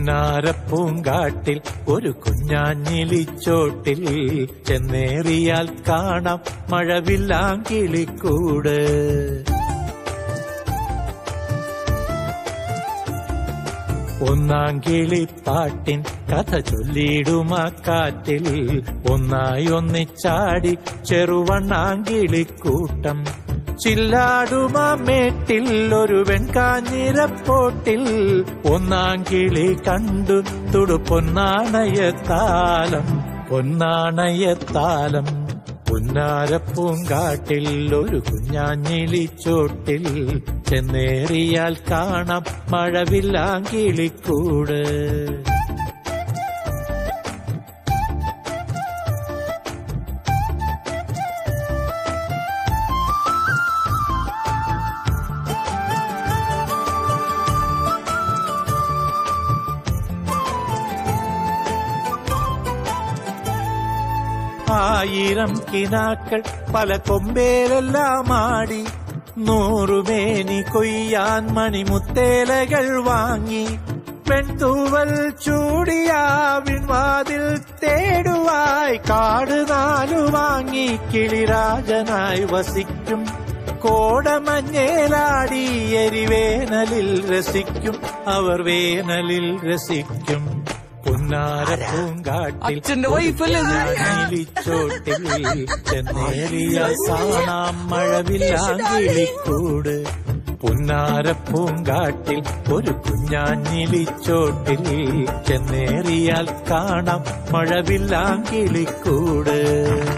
പുന്നാരപ്പൂങ്കാട്ടിൽ ഒരു കുഞ്ഞാഞ്ഞിലിച്ചോട്ടിൽ ചെന്നേറിയാൽ കാണാം മഴവില്ലാങ്കിളിക്കൂട് ഒന്നാം കിളിപ്പാട്ടിൻ കഥ ചൊല്ലിയിടുമാ കാറ്റിൽ ഒന്നായി ഒന്നിച്ചാടി ചെറുവണ്ണാങ്കിളിക്കൂട്ടം ചില്ലാടുമാ മേട്ടിൽ ഒരു വെൺകാഞ്ഞിരപ്പോട്ടിൽ ഒന്നാം കിളി കണ്ടു തുടു പൊന്നാണയത്താലം പൊന്നാണയത്താലം പുന്നാരപ്പൂങ്കാട്ടിൽ ഒരു കുഞ്ഞാഞ്ഞിളിച്ചോട്ടിൽ ചെന്നേറിയാൽ കാണാം മഴവില്ലാങ്കിളിക്കൂട് ആയിരം കിനാക്കൾ പല കൊമ്പേലെല്ലാം ആടി നൂറുമേനി കൊയ്യാൻ മണിമുത്തേലകൾ വാങ്ങി പെൺതൂവൽ ചൂടിയാവിൻ വാതിൽ തേടുവായി കാട് നാലു വാങ്ങി കിളിരാജനായി വസിക്കും കോടമഞ്ഞേലാടി എരിവേനലിൽ രസിക്കും അവർ വേനലിൽ രസിക്കും പുന്നാരപ്പൂങ്കാട്ടിൽ അച്ഛന്റെ വൈഫല്ലേ ഇത്? നീലിച്ചോട്ടിൽ ചെന്നേറിയ കാണാം മഴവില്ലാങ്കിളിക്കൂട് പുന്നാരപ്പൂങ്കാട്ടിൽ ഒരു കുഞ്ഞാഞ്ഞിലിച്ചോട്ടിൽ ചെന്നേറിയാൽ കാണാം മഴവില്ലാങ്കിളിക്കൂട്